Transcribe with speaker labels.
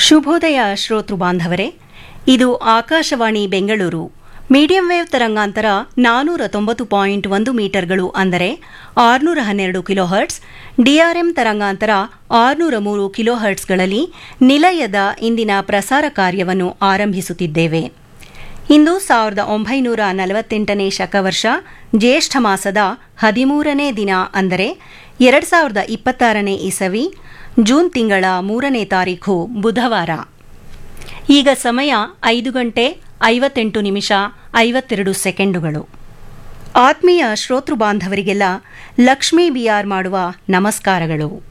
Speaker 1: ಶುಭೋದಯ ಶ್ರೋತೃ ಬಾಂಧವರೇ ಇದು ಆಕಾಶವಾಣಿ ಬೆಂಗಳೂರು ಮೀಡಿಯಂ ವೇವ್ ತರಂಗಾಂತರ ನಾನೂರ ತೊಂಬತ್ತು ಪಾಯಿಂಟ್ ಒಂದು ಮೀಟರ್ಗಳು ಅಂದರೆ ಆರುನೂರ ಹನ್ನೆರಡು ಕಿಲೋಹರ್ಟ್ಸ್ ಡಿಆರ್ಎಂ ತರಂಗಾಂತರ ಆರುನೂರ ಮೂರು ಕಿಲೋಹರ್ಟ್ಸ್ಗಳಲ್ಲಿ ನಿಲಯದ ಇಂದಿನ ಪ್ರಸಾರ ಕಾರ್ಯವನ್ನು ಆರಂಭಿಸುತ್ತಿದ್ದೇವೆ ಇಂದು ಸಾವಿರದ ಒಂಬೈನೂರ ನಲವತ್ತೆಂಟನೇ ಶಕವರ್ಷ ಜ್ಯೇಷ್ಠ ಮಾಸದ ಹದಿಮೂರನೇ ದಿನ ಅಂದರೆ ಎರಡು ಸಾವಿರದ ಇಪ್ಪತ್ತಾರನೇ ಇಸವಿ ಜೂನ್ ತಿಂಗಳ ಮೂರನೇ ತಾರೀಖು ಬುಧವಾರ ಈಗ ಸಮಯ ಐದು ಗಂಟೆ ಐವತ್ತೆಂಟು ನಿಮಿಷ ಐವತ್ತೆರಡು ಸೆಕೆಂಡುಗಳು ಆತ್ಮೀಯ ಶ್ರೋತೃ ಬಾಂಧವರಿಗೆಲ್ಲ ಲಕ್ಷ್ಮೀ ಬಿಆರ್ ಮಾಡುವ ನಮಸ್ಕಾರಗಳು